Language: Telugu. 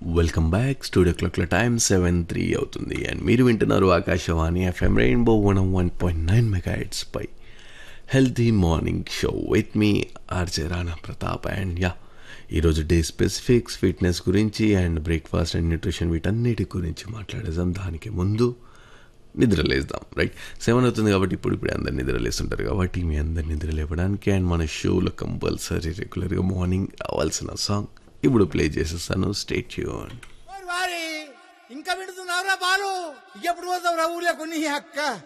వెల్కమ్ బ్యాక్ స్టూడియో క్లాక్ల టైం సెవెన్ త్రీ అవుతుంది అండ్ మీరు వింటున్నారు Akashvani FM rainbow one one point nine mega పై హెల్తీ మార్నింగ్ షో విత్ మీ ఆర్జే రాణా ప్రతాప్ అండ్ యా ఈరోజు డే స్పెసిఫిక్స్ ఫిట్నెస్ గురించి అండ్ బ్రేక్ఫాస్ట్ అండ్ న్యూట్రిషన్ వీటన్నిటి గురించి మాట్లాడేద్దాం దానికి ముందు నిద్రలేద్దాం రైట్ సెవెన్ అవుతుంది కాబట్టి ఇప్పుడు ఇప్పుడు అందరు నిద్రలేస్తుంటారు కాబట్టి మీ అందరు నిద్ర లేవడానికి అండ్ మన షోలో కంపల్సరీ రెగ్యులర్గా మార్నింగ్ అవ్వాల్సిన సాంగ్ ఇప్పుడు ప్లే చేసేస్తాను స్టేట్ యూన్ ఓరి వారి ఇంకా విడుతున్నావురా బాలు ఎప్పుడు పోతావు రా ఊర్లో కొన్ని అక్క